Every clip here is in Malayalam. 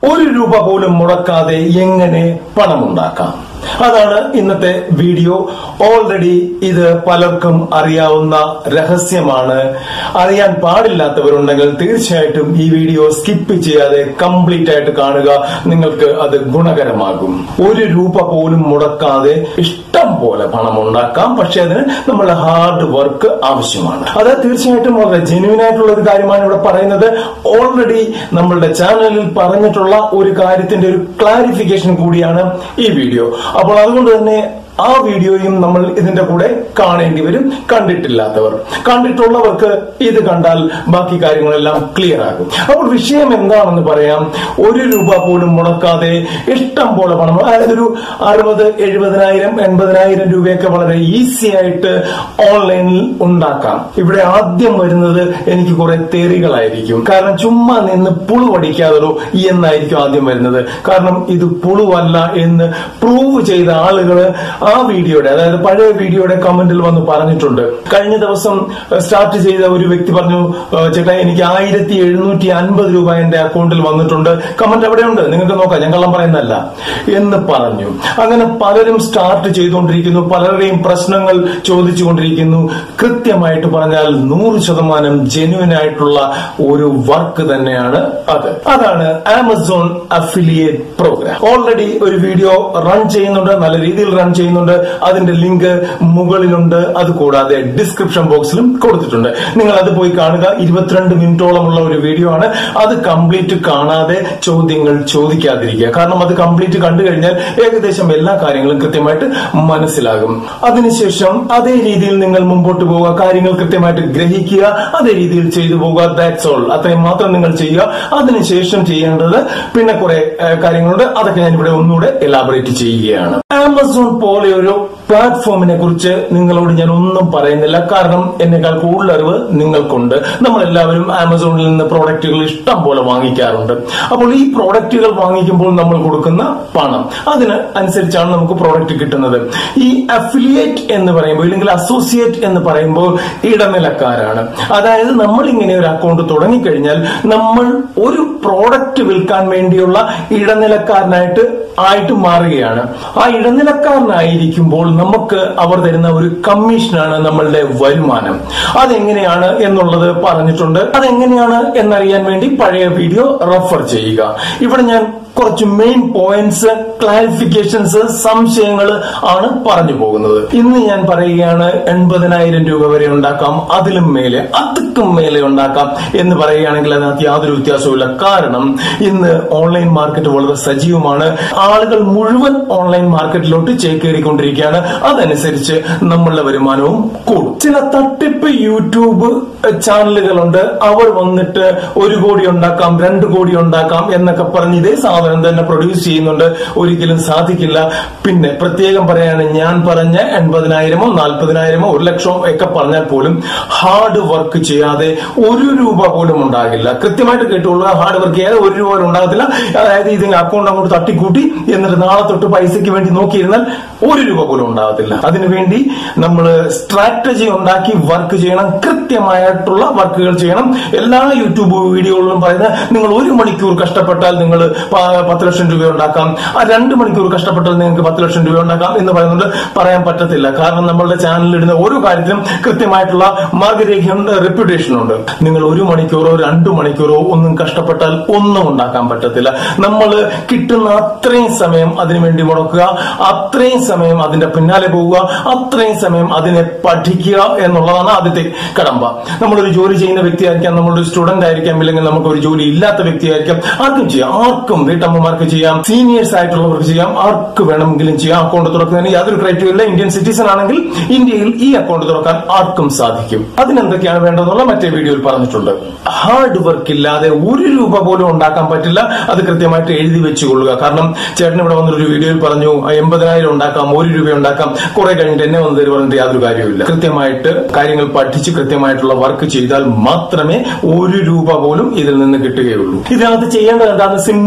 ഒരു രൂപ പോലും മുടക്കാതെ എങ്ങനെ പണമുണ്ടാക്കാം അതാണ് ഇന്നത്തെ വീഡിയോ ഓൾറെഡി ഇത് പലർക്കും അറിയാവുന്ന രഹസ്യമാണ് അറിയാൻ പാടില്ലാത്തവരുണ്ടെങ്കിൽ തീർച്ചയായിട്ടും ഈ വീഡിയോ സ്കിപ്പ് ചെയ്യാതെ കംപ്ലീറ്റ് ആയിട്ട് കാണുക നിങ്ങൾക്ക് അത് ഗുണകരമാകും ഒരു രൂപ പോലും മുടക്കാതെ ഇഷ്ടം പോലെ പണം ഉണ്ടാക്കാം പക്ഷെ അതിന് നമ്മളുടെ ഹാർഡ് വർക്ക് ആവശ്യമാണ് അത് തീർച്ചയായിട്ടും വളരെ ജെന്യൂൻ ആയിട്ടുള്ള ഒരു കാര്യമാണ് ഇവിടെ പറയുന്നത് ഓൾറെഡി നമ്മളുടെ ചാനലിൽ പറഞ്ഞിട്ടുള്ള ഒരു കാര്യത്തിന്റെ ഒരു ക്ലാരിഫിക്കേഷൻ കൂടിയാണ് ഈ വീഡിയോ അപ്പോൾ അതുകൊണ്ട് തന്നെ ആ വീഡിയോയും നമ്മൾ ഇതിന്റെ കൂടെ കാണേണ്ടി വരും കണ്ടിട്ടില്ലാത്തവർ കണ്ടിട്ടുള്ളവർക്ക് ഇത് കണ്ടാൽ ബാക്കി കാര്യങ്ങളെല്ലാം ക്ലിയർ ആകും അപ്പോൾ വിഷയം എന്താണെന്ന് പറയാം ഒരു രൂപ പോലും മുടക്കാതെ ഇഷ്ടം പോലെ പണം അതായത് ഒരു അറുപത് എഴുപതിനായിരം എൺപതിനായിരം രൂപയൊക്കെ വളരെ ഈസി ആയിട്ട് ഓൺലൈനിൽ ഉണ്ടാക്കാം ഇവിടെ ആദ്യം വരുന്നത് എനിക്ക് കുറെ തെറികളായിരിക്കും കാരണം ചുമ്മാ നിന്ന് പുളുവടിക്കാതോ എന്നായിരിക്കും ആദ്യം വരുന്നത് കാരണം ഇത് പുളുവല്ല എന്ന് പ്രൂവ് ചെയ്ത ആളുകൾ ആ വീഡിയോയുടെ അതായത് പഴയ വീഡിയോയുടെ കമന്റിൽ വന്ന് പറഞ്ഞിട്ടുണ്ട് കഴിഞ്ഞ ദിവസം സ്റ്റാർട്ട് ചെയ്ത ഒരു വ്യക്തി പറഞ്ഞു "ഏഹ് ചേട്ടാ എനിക്ക് ആയിരത്തി എഴുന്നൂറ്റി അൻപത് രൂപ എന്റെ അക്കൗണ്ടിൽ വന്നിട്ടുണ്ട് കമന്റ് എവിടെയുണ്ട് നിങ്ങൾക്ക് നോക്കാം ഞാൻ കള്ളം പറയുന്നതല്ല എന്ന് പറഞ്ഞു അങ്ങനെ പലരും സ്റ്റാർട്ട് ചെയ്തുകൊണ്ടിരിക്കുന്നു പലരുടെയും പ്രശ്നങ്ങൾ ചോദിച്ചുകൊണ്ടിരിക്കുന്നു കൃത്യമായിട്ട് പറഞ്ഞാൽ നൂറ് ശതമാനം ജെന്യുവൻ ആയിട്ടുള്ള ഒരു വർക്ക് തന്നെയാണ് അത് അതാണ് ആമസോൺ അഫിലിയേറ്റ് പ്രോഗ്രാം ഓൾറെഡി ഒരു വീഡിയോ റൺ ചെയ്യുന്നുണ്ട് നല്ല രീതിയിൽ റൺ ചെയ്യുന്നുണ്ട് അതിന്റെ ലിങ്ക് മുകളിലുണ്ട് അത് കൂടാതെ ഡിസ്ക്രിപ്ഷൻ ബോക്സിലും കൊടുത്തിട്ടുണ്ട് നിങ്ങൾ അത് പോയി കാണുക ഇരുപത്തിരണ്ട് മിനിറ്റോളമുള്ള ഒരു വീഡിയോ ആണ് അത് കംപ്ലീറ്റ് കാണാതെ ചോദ്യങ്ങൾ ചോദിക്കാതിരിക്കുക കാരണം അത് കംപ്ലീറ്റ് കണ്ടു കഴിഞ്ഞാൽ ഏകദേശം എല്ലാ കാര്യങ്ങളും കൃത്യമായിട്ട് മനസ്സിലാകും അതിനുശേഷം അതേ രീതിയിൽ നിങ്ങൾ മുമ്പോട്ട് പോവുക കാര്യങ്ങൾ കൃത്യമായിട്ട് ഗ്രഹിക്കുക അതേ രീതിയിൽ ചെയ്തു പോവുക ദാറ്റ്സ് ഓൾ അത്രയും മാത്രം നിങ്ങൾ ചെയ്യുക അതിനുശേഷം ചെയ്യേണ്ടത് പിന്നെ കുറെ ഏഹ്, കാര്യങ്ങളുണ്ട് അതൊക്കെ ഞാൻ ഇവിടെ ഒന്നുകൂടെ എലാബറേറ്റ് ചെയ്യുകയാണ് ആമസോൺ പോലെ ഒരു പ്ലാറ്റ്ഫോമിനെ കുറിച്ച് നിങ്ങളോട് ഞാൻ ഒന്നും പറയുന്നില്ല കാരണം എന്നെക്കാൾ കൂടുതൽ അറിവ് നിങ്ങൾക്കുണ്ട് നമ്മളെല്ലാവരും ആമസോണിൽ നിന്ന് പ്രോഡക്റ്റുകൾ ഇഷ്ടം പോലെ വാങ്ങിക്കാറുണ്ട് അപ്പോൾ ഈ പ്രോഡക്റ്റുകൾ വാങ്ങിക്കുമ്പോൾ നമ്മൾ കൊടുക്കുന്ന പണം അതിന് അനുസരിച്ചാണ് നമുക്ക് പ്രോഡക്റ്റ് കിട്ടുന്നത് ഈ അഫിലിയേറ്റ് എന്ന് പറയുമ്പോൾ അല്ലെങ്കിൽ അസോസിയേറ്റ് എന്ന് പറയുമ്പോൾ ഇടനിലക്കാരാണ് അതായത് നമ്മൾ ഇങ്ങനെ ഒരു അക്കൗണ്ട് തുടങ്ങിക്കഴിഞ്ഞാൽ നമ്മൾ ഒരു പ്രോഡക്റ്റ് വിൽക്കാൻ വേണ്ടിയുള്ള ഇടനിലക്കാരനായിട്ട് ആയിട്ട് മാറുകയാണ് ആ ഇടനിലക്കാരനായിരിക്കുമ്പോൾ നമുക്ക് അവർ തരുന്ന ഒരു കമ്മീഷനാണ് നമ്മളുടെ വരുമാനം അതെങ്ങനെയാണ് എന്നുള്ളത് പറഞ്ഞിട്ടുണ്ട് അതെങ്ങനെയാണ് എന്നറിയാൻ വേണ്ടി പഴയ വീഡിയോ റെഫർ ചെയ്യുക ഇവിടെ ഞാൻ കുറച്ച് മെയിൻ പോയിന്റ്സ് ക്ലാരിഫിക്കേഷൻസ് സംശയങ്ങൾ ആണ് പറഞ്ഞു പോകുന്നത് ഇന്ന് ഞാൻ പറയുകയാണ് എൺപതിനായിരം രൂപ വരെ ഉണ്ടാക്കാം അതിലും മേലെ അതുക്കും മേലെ ഉണ്ടാക്കാം എന്ന് പറയുകയാണെങ്കിൽ അതിനകത്ത് യാതൊരു വ്യത്യാസവുമില്ല കാരണം ഇന്ന് ഓൺലൈൻ മാർക്കറ്റ് വളരെ സജീവമാണ് ആളുകൾ മുഴുവൻ ഓൺലൈൻ മാർക്കറ്റിലോട്ട് ചേക്കേറിക്കൊണ്ടിരിക്കുകയാണ് അതനുസരിച്ച് നമ്മളുടെ വരുമാനവും കൂടും ചില തട്ടിപ്പ് യൂട്യൂബ് ചാനലുകളുണ്ട് അവർ വന്നിട്ട് ഒരു കോടി ഉണ്ടാക്കാം രണ്ട് കോടി ഉണ്ടാക്കാം എന്നൊക്കെ പറഞ്ഞ് ഇതേ സാധനം തന്നെ പ്രൊഡ്യൂസ് ചെയ്യുന്നുണ്ട് ഒരിക്കലും സാധിക്കില്ല പിന്നെ പ്രത്യേകം പറയാണ് ഞാൻ പറഞ്ഞ എൺപതിനായിരമോ നാൽപ്പതിനായിരമോ ഒരു ലക്ഷമോ ഒക്കെ പറഞ്ഞാൽ പോലും ഹാർഡ് വർക്ക് ചെയ്യാതെ ഒരു രൂപ പോലും ഉണ്ടാകില്ല കൃത്യമായിട്ട് കേട്ടുകൊള്ളുക ഹാർഡ് വർക്ക് ചെയ്യാതെ ഒരു രൂപ പോലും ഉണ്ടാകത്തില്ല അതായത് ഇതിന് അക്കൗണ്ട് അങ്ങോട്ട് തട്ടിക്കൂട്ടി എന്നിട്ട് നാളെ തൊട്ട് പൈസയ്ക്ക് വേണ്ടി നോക്കിയിരുന്നാൽ ഒരു രൂപ പോലും ഉണ്ടാകത്തില്ല അതിനുവേണ്ടി നമ്മൾ സ്ട്രാറ്റജി ഉണ്ടാക്കി വർക്ക് ചെയ്യണം കൃത്യമായിട്ടുള്ള വർക്കുകൾ ചെയ്യണം എല്ലാ യൂട്യൂബ് വീഡിയോകളിലും പറയുന്നത് നിങ്ങൾ ഒരു മണിക്കൂർ കഷ്ടപ്പെട്ടാൽ നിങ്ങൾ പത്ത് ലക്ഷം രൂപ ഉണ്ടാക്കാം ആ രണ്ട് മണിക്കൂർ കഷ്ടപ്പെട്ടാൽ നിങ്ങൾക്ക് പത്ത് ലക്ഷം രൂപ ഉണ്ടാക്കാം എന്ന് പറയുന്നുണ്ട് പറയാൻ പറ്റത്തില്ല കാരണം നമ്മളുടെ ചാനലിൽ ഇടുന്ന ഓരോ കാര്യത്തിലും കൃത്യമായിട്ടുള്ള മാർഗരേഖയുണ്ട് റെപ്യൂട്ടേഷൻ ഉണ്ട് നിങ്ങൾ ഒരു മണിക്കൂറോ രണ്ടു മണിക്കൂറോ ഒന്നും കഷ്ടപ്പെട്ടാൽ ഒന്നും ഉണ്ടാക്കാൻ പറ്റത്തില്ല നമ്മൾ കിട്ടുന്ന അത്രയും സമയം അതിനുവേണ്ടി മുടക്കുക അത്രയും സമയം അതിന്റെ പിന്നാലെ പോവുക അത്രയും സമയം അതിനെ പഠിക്കുക എന്നുള്ളതാണ് ആദ്യത്തെ കടമ്പ നമ്മളൊരു ജോലി ചെയ്യുന്ന വ്യക്തിയായിരിക്കാം നമ്മളൊരു സ്റ്റുഡന്റ് ആയിരിക്കാം ഇല്ലെങ്കിൽ നമുക്ക് ഒരു ജോലി ഇല്ലാത്ത വ്യക്തിയായിരിക്കാം ആർക്കും ചെയ്യാം ആർക്കും വീട്ടമ്മമാർക്ക് ചെയ്യാം സീനിയേഴ്സ് ആയിട്ടുള്ളവർക്ക് ചെയ്യാം ആർക്ക് വേണമെങ്കിലും ചെയ്യാം അക്കൗണ്ട് തുറക്കുന്നതിന് യാതൊരു ക്രൈറ്റീരിയ ഇല്ല ഇന്ത്യൻ സിറ്റിസൺ ആണെങ്കിൽ ഇന്ത്യയിൽ ഈ അക്കൗണ്ട് തുറക്കാൻ ആർക്കും സാധിക്കും അതിനെന്തൊക്കെയാണ് വേണ്ടതെന്നുള്ള മറ്റേ വീഡിയോയിൽ പറഞ്ഞിട്ടുണ്ട് ഹാർഡ് വർക്ക് ഇല്ലാതെ ഒരു രൂപ പോലും ഉണ്ടാക്കാൻ പറ്റില്ല അത് കൃത്യമായിട്ട് എഴുതി വെച്ചുകൊള്ളുക കാരണം ചേട്ടൻ ഇവിടെ വന്നൊരു വീഡിയോയിൽ പറഞ്ഞു "ആ, എൺപതിനായിരം ഉണ്ടാക്കാം ഒരു രൂപ ഉണ്ടാക്കാം കുറെ കഴിഞ്ഞിട്ട് എന്നെ വന്ന് തരും പറഞ്ഞിട്ട് യാതൊരു കാര്യമില്ല കൃത്യമായിട്ട് കാര്യങ്ങൾ പഠിച്ച് കൃത്യമായിട്ടുള്ള വർക്ക് ചെയ്താൽ മാത്രമേ ഒരു രൂപ പോലും ഇതിൽ നിന്ന് കിട്ടുകയുള്ളൂ ഇതിനകത്ത് ചെയ്യേണ്ടത് എന്താണെന്ന് സിംപിളി ഒന്ന്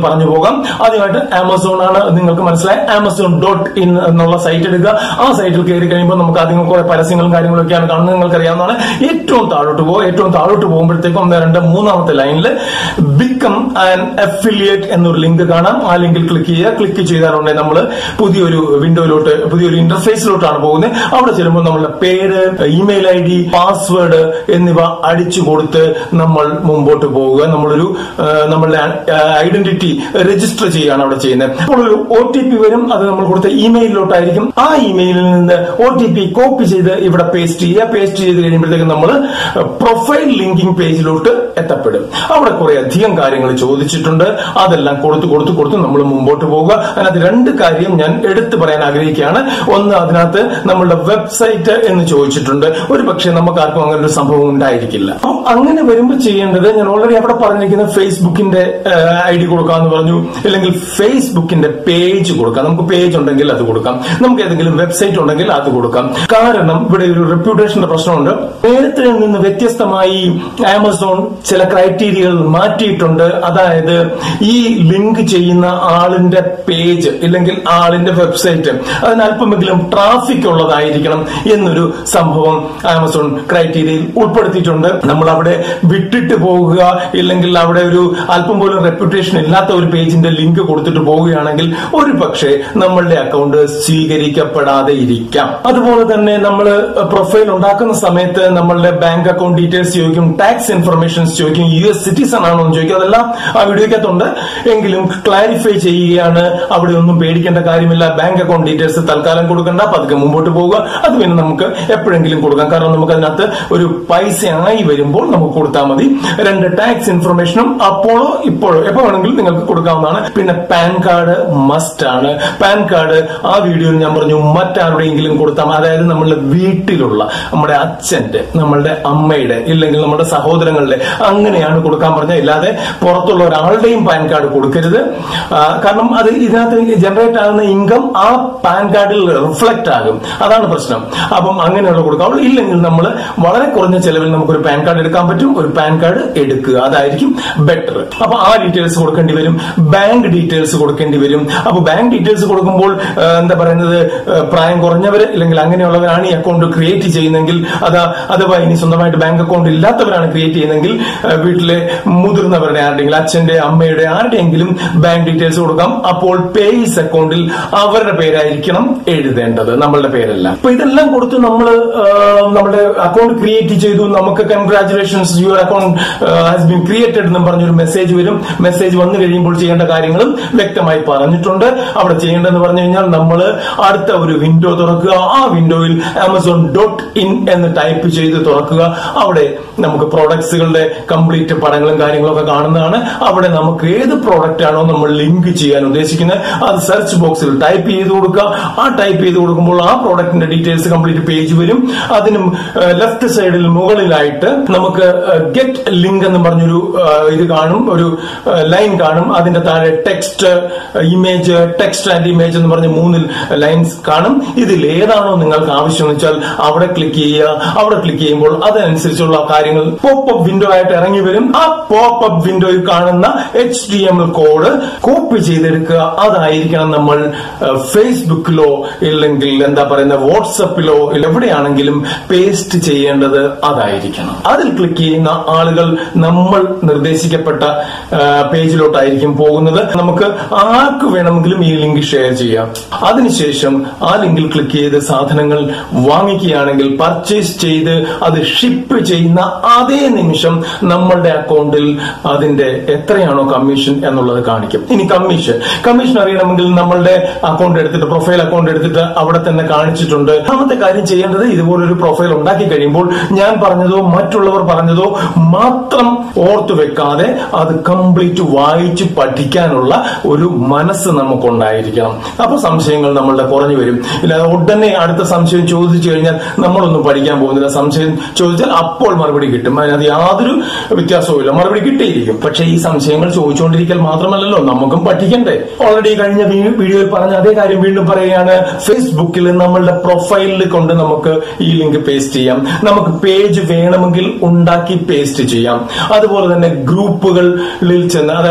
പറഞ്ഞു പോകാം ആദ്യമായിട്ട് ആമസോൺ ആണ് നിങ്ങൾക്ക് മനസ്സിലായി ആമസോൺ ഡോട്ട് ഇൻ എന്നുള്ള സൈറ്റ് എടുക്കുക ആ സൈറ്റിൽ കയറി കഴിയുമ്പോൾ നമുക്ക് ആദ്യം കുറെ പരസ്യങ്ങളും കാര്യങ്ങളും ഒക്കെയാണ് കാണുന്നത് നിങ്ങൾക്ക് അറിയാവുന്നതാണ് ഏറ്റവും താഴോട്ട് പോകും ഏറ്റവും താഴോട്ട് പോകുമ്പോഴത്തേക്കും ഒന്ന് രണ്ട് മൂന്നാമത്തെ ലൈനിൽ ബിക്കം ആൻ അഫിലിയേറ്റ് എന്നൊരു ലിങ്ക് കാണാം ആ ലിങ്കിൽ ക്ലിക്ക് ചെയ്യുക ക്ലിക്ക് ചെയ്താലുണ്ടെ നമ്മൾ പുതിയൊരു വിൻഡോയിലോട്ട് പുതിയൊരു ഇന്റർഫേസിലോട്ടാണ് പോകുന്നത് അവിടെ ചെല്ലുമ്പോൾ നമ്മളുടെ പേര് ഇമെയിൽ ഐ ഡി പാസ്വേഡ് എന്നിവ അടിച്ചു കൊടുത്ത് നമ്മൾ മുമ്പോട്ട് പോവുക നമ്മളൊരു ആ, നമ്മളുടെ ഐഡന്റിറ്റി രജിസ്റ്റർ ചെയ്യുകയാണ് അവിടെ ചെയ്യുന്നത് അപ്പോൾ ഒരു ഒ ടി പി വരും അത് നമ്മൾ കൊടുത്ത ഇമെയിലിലോട്ടായിരിക്കും ആ ഇമെയിലിൽ നിന്ന് ഒ ടി പി കോപ്പി ചെയ്ത് ഇവിടെ പേസ്റ്റ് ചെയ്യുക പേസ്റ്റ് ചെയ്ത് കഴിയുമ്പോഴത്തേക്കും നമ്മൾ പ്രൊഫൈൽ ലിങ്കിങ് പേജിലോട്ട് എത്തപ്പെടും അവിടെ കുറെ അധികം കാര്യങ്ങൾ ചോദിച്ചിട്ടുണ്ട് അതെല്ലാം കൊടുത്ത് കൊടുത്ത് കൊടുത്ത് നമ്മൾ മുമ്പോട്ട് പോവുക അതിനകത്ത് രണ്ട് കാര്യം ഞാൻ എടുത്തു പറയാൻ ആഗ്രഹിക്കുകയാണ് ഒന്ന് അതിനകത്ത് നമ്മളുടെ വെബ്സൈറ്റ് എന്ന് ചോദിച്ചിട്ടുണ്ട് ഒരു പക്ഷേ നമുക്ക് ആർക്കും അങ്ങനെ ഒരു സംഭവം ഉണ്ടായിരിക്കില്ല അപ്പം അങ്ങനെ വരുമ്പോൾ ചെയ്യേണ്ടത് ഞാൻ ഓൾറെഡി അവിടെ പറഞ്ഞിരിക്കുന്ന ഫേസ്ബുക്കിന്റെ ഐ ഡി കൊടുക്കാന്ന് പറഞ്ഞു അല്ലെങ്കിൽ ഫേസ്ബുക്കിന്റെ പേജ് കൊടുക്കാം നമുക്ക് പേജ് ഉണ്ടെങ്കിൽ അത് കൊടുക്കാം നമുക്ക് ഏതെങ്കിലും വെബ്സൈറ്റ് ഉണ്ടെങ്കിൽ അത് കൊടുക്കാം കാരണം ഇവിടെ ഒരു റെപ്യൂട്ടേഷന്റെ പ്രശ്നമുണ്ട് നേരത്തെ നിന്ന് വ്യത്യസ്തമായി ആമസോൺ ചില ക്രൈറ്റീരിയകൾ മാറ്റിയിട്ടുണ്ട് അതായത് ഈ ലിങ്ക് ചെയ്യുന്ന ആളിന്റെ പേജ് ഇല്ലെങ്കിൽ ആളിന്റെ വെബ്സൈറ്റ് അതിന് അല്പമെങ്കിലും ട്രാഫിക് ഉള്ളതായിരിക്കണം എന്നൊരു സംഭവം ആമസോൺ ക്രൈറ്റീരിയയിൽ ഉൾപ്പെടുത്തിയിട്ടുണ്ട് നമ്മൾ അവിടെ വിട്ടിട്ട് പോകുക ഇല്ലെങ്കിൽ അവിടെ ഒരു അല്പം പോലും റെപ്യൂട്ടേഷൻ ഇല്ലാത്ത ഒരു പേജിന്റെ ലിങ്ക് കൊടുത്തിട്ട് പോവുകയാണെങ്കിൽ ഒരു പക്ഷേ നമ്മളുടെ അക്കൗണ്ട് സ്വീകരിക്കപ്പെടാതെ ഇരിക്കാം അതുപോലെ തന്നെ നമ്മൾ പ്രൊഫൈൽ ഉണ്ടാക്കുന്ന സമയത്ത് നമ്മളുടെ ബാങ്ക് അക്കൗണ്ട് ഡീറ്റെയിൽസ് ചോദിക്കും ടാക്സ് ഇൻഫർമേഷൻസ് ചോദിക്കും യു എസ് സിറ്റിസൺ ആണോ എന്ന് ചോദിക്കും അതെല്ലാം ആ വീഡിയോക്കകത്തുണ്ട് എങ്കിലും ക്ലാരിഫൈ ചെയ്യുകയാണ് അവിടെ ഒന്നും പേടിക്കേണ്ട കാര്യമില്ല ബാങ്ക് അക്കൗണ്ട് ഡീറ്റെയിൽസ് തൽക്കാലം കൊടുക്കണ്ട പതുക്കെ മുമ്പോട്ട് പോവുക അത് പിന്നെ നമുക്ക് എപ്പോഴെങ്കിലും കൊടുക്കാം കാരണം നമുക്ക് അതിനകത്ത് ഒരു പൈസ ആയി വരുമ്പോൾ നമുക്ക് കൊടുത്താൽ മതി രണ്ട് ടാക്സ് ഇൻഫർമേഷനും അപ്പോഴോ ഇപ്പോഴോ എപ്പോ വേണമെങ്കിലും നിങ്ങൾക്ക് കൊടുക്കാവുന്നതാണ് പിന്നെ പാൻ കാർഡ് മസ്റ്റ് ആണ് പാൻ കാർഡ് ആ വീഡിയോയിൽ ഞാൻ പറഞ്ഞു മറ്റാരുടെയെങ്കിലും കൊടുത്താൽ മതി. അതായത് നമ്മളുടെ വീട്ടിലുള്ള നമ്മുടെ അച്ഛന്റെ നമ്മളുടെ അമ്മയുടെ ഇല്ലെങ്കിൽ നമ്മുടെ സഹോദരങ്ങളുടെ അങ്ങനെയാണ് കൊടുക്കാൻ പറഞ്ഞത് ഇല്ലാതെ പുറത്തുള്ള ഒരാളുടെയും പാൻ കാർഡ് കൊടുക്കരുത് ആ, കാരണം അത് ഇതിനകത്ത് ജനറേറ്റ് ആകുന്ന ഇൻകം ആ പാൻ കാർഡിൽ റിഫ്ലക്ട് ആകും അതാണ് പ്രശ്നം അപ്പം അങ്ങനെയുള്ള കൊടുക്കാവുള്ളൂ ഇല്ലെങ്കിൽ നമ്മൾ വളരെ കുറഞ്ഞ ചെലവിൽ നമുക്കൊരു പാൻ കാർഡ് എടുക്കാൻ പറ്റും ഒരു പാൻ കാർഡ് എടുക്കുക അതായിരിക്കും ബെറ്റർ അപ്പൊ ആ ഡീറ്റെയിൽസ് കൊടുക്കേണ്ടി വരും ബാങ്ക് ഡീറ്റെയിൽസ് കൊടുക്കേണ്ടി വരും അപ്പൊ ബാങ്ക് ഡീറ്റെയിൽസ് കൊടുക്കുമ്പോൾ ആ, എന്താ പറയുന്നത് ആ, പ്രായം കുറഞ്ഞവര് അല്ലെങ്കിൽ അങ്ങനെയുള്ളവരാണ് ഈ അക്കൗണ്ട് ക്രിയേറ്റ് ചെയ്യുന്നതെങ്കിൽ അത് അഥവാ ഇനി സ്വന്തമായിട്ട് ബാങ്ക് അക്കൗണ്ട് ഇല്ലാത്തവരാണ് ക്രിയേറ്റ് ചെയ്യുന്നതെങ്കിൽ ആ, വീട്ടിലെ മുതിർന്നവരുടെ ആരുടെയെങ്കിലും അച്ഛന്റെ അമ്മയുടെ ആരുടെയെങ്കിലും ബാങ്ക് ഡീറ്റെയിൽസ് കൊടുക്കാം അപ്പോൾ പേയ്സ് അക്കൗണ്ടിൽ അവരുടെ പേരായിരിക്കണം എഴുതേണ്ടത് നമ്മളുടെ പേരല്ല അപ്പൊ ഇതെല്ലാം കൊടുത്ത് നമ്മൾ നമ്മുടെ അക്കൗണ്ട് ക്രിയേറ്റ് ചെയ്തു നമുക്ക് congratulations your account has been created എന്നും പറഞ്ഞൊരു മെസ്സേജ് വരും മെസ്സേജ് വന്നു കഴിയുമ്പോൾ ചെയ്യേണ്ട കാര്യങ്ങളും വ്യക്തമായി പറഞ്ഞിട്ടുണ്ട് അവിടെ ചെയ്യേണ്ടതെന്ന് പറഞ്ഞു കഴിഞ്ഞാൽ നമ്മൾ അടുത്ത ഒരു വിൻഡോ തുറക്കുക ആ വിൻഡോയിൽ ആമസോൺ ഡോട്ട് ഇൻ എന്ന് ടൈപ്പ് ചെയ്ത് തുറക്കുക അവിടെ നമുക്ക് പ്രോഡക്ട്സുകളുടെ കംപ്ലീറ്റ് പടങ്ങളും കാര്യങ്ങളും ഒക്കെ കാണുന്നതാണ് അവിടെ നമുക്ക് ഏത് പ്രോഡക്റ്റ് ആണോ നമ്മൾ ലിങ്ക് ചെയ്യാൻ ഉദ്ദേശിക്കുന്നത് അത് സെർച്ച് ബോക്സിൽ ടൈപ്പ് ചെയ്ത് കൊടുക്കുക ആ ടൈപ്പ് ചെയ്ത് കൊടുക്കുമ്പോൾ ആ പ്രോഡക്റ്റിന്റെ ഡീറ്റെയിൽസ് കംപ്ലീറ്റ് പേജ് വരും അതിനും ലെഫ്റ്റ് സൈഡിൽ മുകളിലായിട്ട് നമുക്ക് ഗെറ്റ് ലിങ്ക് എന്ന് പറഞ്ഞൊരു ആ, ഇത് കാണും ഒരു ലൈൻ കാണും അതിന്റെ താഴെ text image text and image എന്ന് പറഞ്ഞ മൂന്ന് ലൈൻസ് കാണും ഇതിൽ ഏതാണോ നിങ്ങൾക്ക് ആവശ്യം വെച്ചാൽ അവിടെ ക്ലിക്ക് ചെയ്യുക അവിടെ ക്ലിക്ക് ചെയ്യുമ്പോൾ അതനുസരിച്ചുള്ള കാര്യങ്ങൾ പോപ്പ് അപ്പ് വിൻഡോ ആയിട്ട് ഇറങ്ങി വരും ആ പോപ്പ് അപ്പ് വിൻഡോയിൽ കാണുന്ന H T M L code copy ചെയ്തെടുക്കുക അതായിരിക്കണം നമ്മൾ ഏഹ്, ഫേസ്ബുക്കിലോ ഇല്ലെങ്കിൽ എന്താ പറയുന്ന വാട്സപ്പിലോ എവിടെയാണെങ്കിലും പേസ്റ്റ് ചെയ്യേണ്ടത് അതായിരിക്കണം അതിൽ ക്ലിക്ക് ചെയ്യുന്ന ആളുകൾ നമ്മൾ നിർദ്ദേശിക്കപ്പെട്ട ഏഹ്, പേജിലോട്ടായിരിക്കും പോകുന്നത് നമുക്ക് ആർക്ക് വേണമെങ്കിലും ഈ ലിങ്ക് ഷെയർ ചെയ്യാം അതിനുശേഷം ആ ലിങ്കിൽ ക്ലിക്ക് ചെയ്ത് സാധനങ്ങൾ വാങ്ങിക്കുകയാണെങ്കിൽ പർച്ചേസ് ചെയ്ത് അത് ഷിപ്പ് ചെയ്യുന്ന അതേ നിമിഷം നമ്മളുടെ അക്കൗണ്ടിൽ അതിന്റെ എത്രയാണോ കമ്മീഷൻ എന്നുള്ളത് കാണിക്കും ഇനി കമ്മീഷൻ കമ്മീഷൻ അറിയണമെങ്കിൽ നമ്മളുടെ അക്കൗണ്ട് എടുത്തിട്ട് പ്രൊഫൈൽ അക്കൗണ്ട് എടുത്തിട്ട് അവിടെ തന്നെ കാണിച്ചിട്ടുണ്ട് രണ്ടാമത്തെ കാര്യം ചെയ്യേണ്ടത് ഇതുപോലൊരു പ്രൊഫൈൽ ഉണ്ടാക്കി കഴിയുമ്പോൾ ഞാൻ പറഞ്ഞതോ മറ്റുള്ളവർ പറഞ്ഞതോ മാത്രം ഓർത്തു വെക്കാതെ അത് കംപ്ലീറ്റ് വായിച്ച് പഠിക്കാനുള്ള ഒരു മനസ്സ് നമുക്കുണ്ടായിരിക്കണം അപ്പൊ സംശയങ്ങൾ നമ്മളുടെ കുറഞ്ഞു വരും ഇല്ലാതെ ഉടനെ അടുത്ത സംശയം ചോദിച്ചു കഴിഞ്ഞാൽ നമ്മളൊന്നും പഠിക്കാൻ പോകുന്നില്ല സംശയം ചോദിച്ചാൽ അപ്പോൾ മറുപടി കിട്ടും അതിനകത്ത് യാതൊരു വ്യത്യാസവും ഇല്ല മറുപടി കിട്ടിയിരിക്കും പക്ഷെ ഈ സംശയങ്ങൾ ചോദിച്ചുകൊണ്ടിരിക്കൽ മാത്രമല്ലല്ലോ നമുക്കും പഠിക്കണ്ടേ ഓൾറെഡി കഴിഞ്ഞ വീ- വീഡിയോയിൽ പറഞ്ഞ അതേ കാര്യം വീണ്ടും പറയുകയാണ് ഫേസ്ബുക്കിൽ നമ്മളുടെ പ്രൊഫൈലിൽ കൊണ്ട് നമുക്ക് ഈ ലിങ്ക് പേസ്റ്റ് ചെയ്യാം നമുക്ക് പേജ് വേണമെങ്കിൽ ഉണ്ടാക്കി പേസ്റ്റ് ചെയ്യാം അതുപോലെ തന്നെ ഗ്രൂപ്പുകളിൽ ചെന്ന് അതായത് ഗ്രൂപ്പ്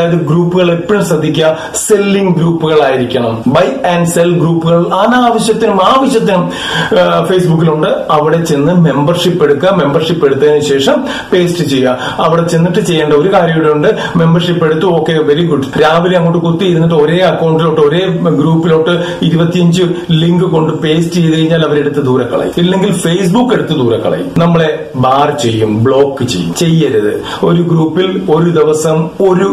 ഗ്രൂപ്പുകൾ എപ്പോഴും ശ്രദ്ധിക്കുക സെല്ലിംഗ് ഗ്രൂപ്പുകളായിരിക്കണം ബൈ ആൻഡ് സെൽ ഗ്രൂപ്പുകൾ അനാവശ്യത്തിനും ആവശ്യത്തിനും ആ, ഫേസ്ബുക്കിലുണ്ട് അവിടെ ചെന്ന് മെമ്പർഷിപ്പ് എടുക്കുക മെമ്പർഷിപ്പ് എടുത്തതിന് ശേഷം പേസ്റ്റ് ചെയ്യുക അവിടെ ചെന്നിട്ട് ചെയ്യേണ്ട ഒരു കാര്യം ഇവിടെ ഉണ്ട് മെമ്പർഷിപ്പ് എടുത്തു ഓക്കെ വെരി ഗുഡ് രാവിലെ അങ്ങോട്ട് കുത്തി ഇരുന്നിട്ട് ഒരേ അക്കൗണ്ടിലോട്ട് ഒരേ ഗ്രൂപ്പിലോട്ട് ഇരുപത്തിയഞ്ച് ലിങ്ക് കൊണ്ട് പേസ്റ്റ് ചെയ്ത് കഴിഞ്ഞാൽ അവരെടുത്ത് ദൂരെ കളയും ഇല്ലെങ്കിൽ ഫേസ്ബുക്ക് എടുത്ത് ദൂരെ കളയും നമ്മളെ ബാർ ചെയ്യും ബ്ലോക്ക് ചെയ്യും ചെയ്യരുത് ഒരു ഗ്രൂപ്പിൽ ഒരു ദിവസം ഒരു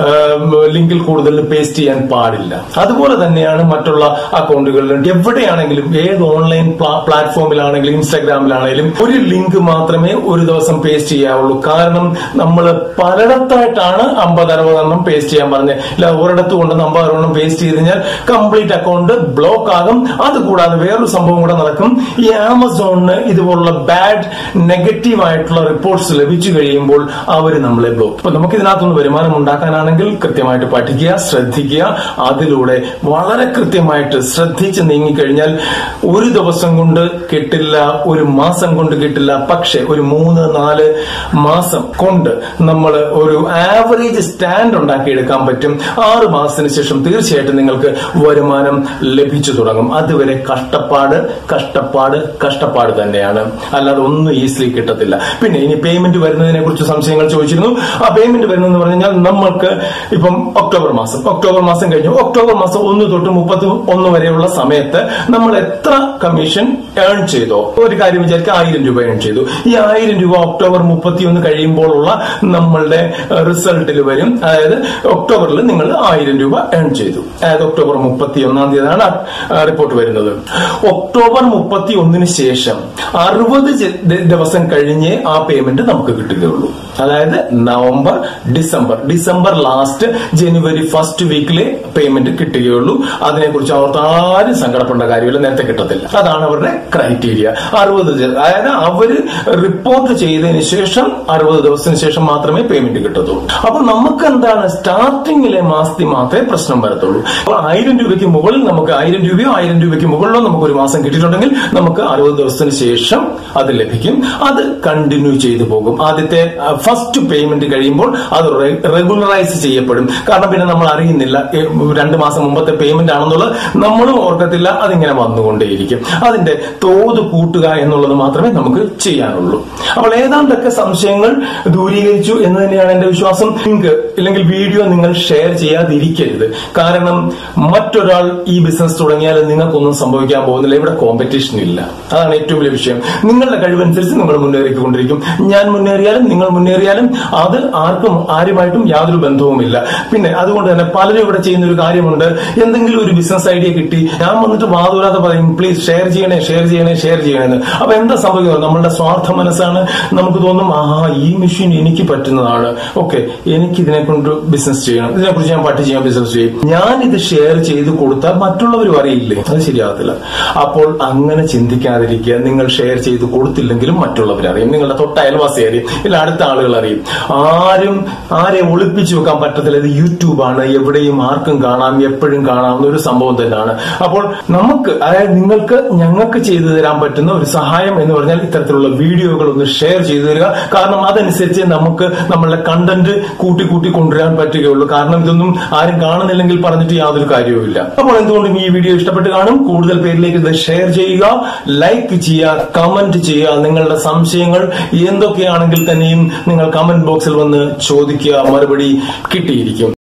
ലിങ്കിൽ കൂടുതൽ പേസ്റ്റ് ചെയ്യാൻ പാടില്ല അതുപോലെ തന്നെയാണ് മറ്റുള്ള അക്കൗണ്ടുകളിലും എവിടെയാണെങ്കിലും ഏത് ഓൺലൈൻ പ്ലാറ്റ്ഫോമിലാണെങ്കിലും ഇൻസ്റ്റാഗ്രാമിലാണെങ്കിലും ഒരു ലിങ്ക് മാത്രമേ ഒരു ദിവസം പേസ്റ്റ് ചെയ്യാവുള്ളൂ കാരണം നമ്മൾ പലയിടത്തായിട്ടാണ് അമ്പത് അറുപതെണ്ണം പേസ്റ്റ് ചെയ്യാൻ പറഞ്ഞത് ഇല്ല ഒരിടത്ത് കൊണ്ട് അമ്പത് അറുപതെണ്ണം പേസ്റ്റ് ചെയ്ത് കഴിഞ്ഞാൽ കംപ്ലീറ്റ് അക്കൗണ്ട് ബ്ലോക്ക് ആകും അതുകൂടാതെ വേറൊരു സംഭവം കൂടെ നടക്കും ഈ ആമസോണിന് ഇതുപോലുള്ള ബാഡ് നെഗറ്റീവ് ആയിട്ടുള്ള റിപ്പോർട്ട്സ് ലഭിച്ചു കഴിയുമ്പോൾ അവർ നമ്മളെ ബ്ലോക്ക് അപ്പൊ നമുക്ക് ഇതിനകത്തുനിന്ന് വരുമാനം ഉണ്ടാക്കാനാണെങ്കിൽ കൃത്യമായിട്ട് പഠിക്കുക ശ്രദ്ധിക്കുക അതിലൂടെ വളരെ കൃത്യമായിട്ട് ശ്രദ്ധിച്ച് നീങ്ങിക്കഴിഞ്ഞാൽ ഒരു ദിവസം കൊണ്ട് കിട്ടില്ല ഒരു മാസം കൊണ്ട് കിട്ടില്ല പക്ഷെ ഒരു മൂന്ന് നാല് മാസം കൊണ്ട് നമ്മൾ ഒരു ആവറേജ് സ്റ്റാൻഡ് ഉണ്ടാക്കിയെടുക്കാൻ പറ്റും ആറ് മാസത്തിന് ശേഷം തീർച്ചയായിട്ടും നിങ്ങൾക്ക് വരുമാനം ലഭിച്ചു തുടങ്ങും അതുവരെ കഷ്ടപ്പാട് കഷ്ടപ്പാട് കഷ്ടപ്പാട് തന്നെയാണ് അല്ലാതെ ഒന്നും ഈസിലി കിട്ടത്തില്ല പിന്നെ ഇനി പേയ്മെന്റ് വരുന്നതിനെ കുറിച്ച് സംശയങ്ങൾ ചോദിച്ചിരുന്നു ആ പേയ്മെന്റ് വരുന്നതെന്ന് പറഞ്ഞു കഴിഞ്ഞാൽ നമ്മൾക്ക് ഇപ്പം ഒക്ടോബർ മാസം ഒക്ടോബർ മാസം കഴിഞ്ഞു ഒക്ടോബർ മാസം ഒന്ന് തൊട്ട് മുപ്പത്തി ഒന്ന് വരെയുള്ള സമയത്ത് നമ്മൾ എത്ര കമ്മീഷൻ ഏൺ ചെയ്തോ ഒരു കാര്യം വിചാരിക്കുക ആയിരം രൂപ ഏൺ ചെയ്തു ഈ ആയിരം രൂപ ഒക്ടോബർ മുപ്പത്തിയൊന്ന് കഴിയുമ്പോഴുള്ള നമ്മളുടെ റിസൾട്ടിൽ വരും അതായത് ഒക്ടോബറിൽ നിങ്ങൾ ആയിരം രൂപ ഏൺ ചെയ്തു അതായത് ഒക്ടോബർ മുപ്പത്തി ഒന്നാം തീയതിയാണ് റിപ്പോർട്ട് വരുന്നത് ഒക്ടോബർ മുപ്പത്തി ഒന്നിന് ശേഷം അറുപത് ദിവസം കഴിഞ്ഞേ ആ പേയ്മെന്റ് നമുക്ക് കിട്ടുകയുള്ളൂ അതായത് നവംബർ ഡിസംബർ ഡിസംബർ ലാസ്റ്റ് ജനുവരി ഫസ്റ്റ് വീക്കിലെ പേയ്മെന്റ് കിട്ടുകയുള്ളൂ അതിനെക്കുറിച്ച് അവർക്ക് ആരും സങ്കടപ്പെടേണ്ട കാര്യമില്ല നേരത്തെ കിട്ടത്തില്ല അതാണ് അവരുടെ ക്രൈറ്റീരിയ അറുപത് അതായത് അവര് റിപ്പോർട്ട് ചെയ്തതിന് ശേഷം അറുപത് ദിവസത്തിന് ശേഷം മാത്രമേ പേയ്മെന്റ് കിട്ടത്തുള്ളൂ അപ്പൊ നമുക്ക് എന്താണ് സ്റ്റാർട്ടിങ്ങിലെ മാസത്തിൽ മാത്രമേ പ്രശ്നം വരത്തുള്ളൂ അപ്പൊ ആയിരം രൂപയ്ക്ക് മുകളിൽ നമുക്ക് ആയിരം രൂപയോ ആയിരം രൂപയ്ക്ക് മുകളിലോ നമുക്ക് ഒരു മാസം കിട്ടിയിട്ടുണ്ടെങ്കിൽ നമുക്ക് അറുപത് ദിവസത്തിന് ശേഷം അത് ലഭിക്കും അത് കണ്ടിന്യൂ ചെയ്തു പോകും ആദ്യത്തെ ഫസ്റ്റ് പേയ്മെന്റ് കഴിയുമ്പോൾ അത് റെഗുലറൈസ് ചെയ്യപ്പെടും കാരണം പിന്നെ നമ്മൾ അറിയുന്നില്ല ഏ, രണ്ട് മാസം മുമ്പത്തെ പേയ്മെന്റ് ആണെന്നുള്ളത് നമ്മളും ഓർക്കത്തില്ല അതിങ്ങനെ വന്നുകൊണ്ടേയിരിക്കും അതിന്റെ തോത് കൂട്ടുക എന്നുള്ളത് മാത്രമേ നമുക്ക് ചെയ്യാനുള്ളൂ അപ്പോൾ ഏതാണ്ടൊക്കെ സംശയങ്ങൾ ദൂരീകരിച്ചു എന്ന് തന്നെയാണ് എന്റെ വിശ്വാസം ലിങ്ക് ഇല്ലെങ്കിൽ വീഡിയോ നിങ്ങൾ ഷെയർ ചെയ്യാതിരിക്കരുത് കാരണം മറ്റൊരാൾ ഈ ബിസിനസ് തുടങ്ങിയാൽ നിങ്ങൾക്കൊന്നും സംഭവിക്കാൻ പോകുന്നില്ല ഇവിടെ കോമ്പറ്റീഷൻ ഇല്ല അതാണ് ഏറ്റവും വലിയ വിഷയം നിങ്ങളുടെ കഴിവനുസരിച്ച് നിങ്ങൾ മുന്നേറിക്കൊണ്ടിരിക്കും ഞാൻ മുന്നേറിയാലും നിങ്ങൾ മുന്നേറിയാലും അത് ആർക്കും ആരുമായിട്ടും യാതൊരു ബന്ധവുമില്ല പിന്നെ അതുകൊണ്ട് തന്നെ പലരും ഇവിടെ ചെയ്യുന്ന ഒരു കാര്യമുണ്ട് എന്തെങ്കിലും ഒരു ബിസിനസ് ഐഡിയ കിട്ടി ഞാൻ വന്നിട്ട് വാതുരാതെ പറയും പ്ലീസ് ഷെയർ ചെയ്യണേ ഷെയർ ചെയ്യണേ ഷെയർ ചെയ്യണേ അപ്പൊ എന്താ സംഭവിക്കുന്നത് നമ്മളുടെ സ്വാർത്ഥ മനസ്സാണ് നമുക്ക് തോന്നും ആ ഈ മെഷീൻ എനിക്ക് പറ്റുന്നതാണ് ഓക്കെ എനിക്ക് ഇതിനെ കൊണ്ട് ബിസിനസ് ചെയ്യണം ഇതിനെക്കുറിച്ച് ഞാൻ പഠിച്ച് ഞാൻ ബിസിനസ് ചെയ്യും ഞാൻ ഇത് ഷെയർ ചെയ്ത് കൊടുത്താൽ മറ്റുള്ളവരും അറിയില്ലേ അത് ശരിയാകത്തില്ല അപ്പോൾ അങ്ങനെ ചിന്തിക്കാതിരിക്കുക നിങ്ങൾ ഷെയർ ചെയ്ത് കൊടുത്തില്ലെങ്കിലും മറ്റുള്ളവർ അറിയും നിങ്ങളുടെ തൊട്ട അയൽവാസി അറിയും ഇല്ല അടുത്ത ആളുകൾ അറിയും ആരും ആരെ ഒളിപ്പിച്ചു വെക്കാൻ പറ്റത്തില്ല ഇത് യൂട്യൂബാണ് എവിടെയും ആർക്കും കാണാം എപ്പോഴും കാണാവുന്ന ഒരു സംഭവം തന്നെയാണ് അപ്പോൾ നമുക്ക് അതായത് നിങ്ങൾക്ക് ഞങ്ങൾക്ക് ചെയ്തു തരാൻ പറ്റുന്ന ഒരു സഹായം എന്ന് പറഞ്ഞാൽ ഇത്തരത്തിലുള്ള വീഡിയോകൾ ഒന്ന് ഷെയർ ചെയ്തു തരിക കാരണം അതനുസരിച്ച് നമുക്ക് നമ്മളുടെ കണ്ടന്റ് കൂട്ടി കൂട്ടി കൊണ്ടുവരാൻ പറ്റുകയുള്ളൂ കാരണം ഇതൊന്നും ആരും കാണുന്നില്ലെങ്കിൽ പറഞ്ഞിട്ട് യാതൊരു കാര്യവുമില്ല അപ്പോൾ എന്തുകൊണ്ടും ഈ വീഡിയോ ഇഷ്ടപ്പെട്ട് കാണും കൂടുതൽ പേരിലേക്ക് ഇത് ഷെയർ ചെയ്യുക ലൈക്ക് ചെയ്യുക കമന്റ് ചെയ്യുക നിങ്ങളുടെ സംശയങ്ങൾ എന്തൊക്കെയാണെങ്കിൽ തന്നെയും നിങ്ങൾ കമന്റ് ബോക്സിൽ വന്ന് ചോദിക്കുക മറുപടി കിട്ടിയിരിക്കും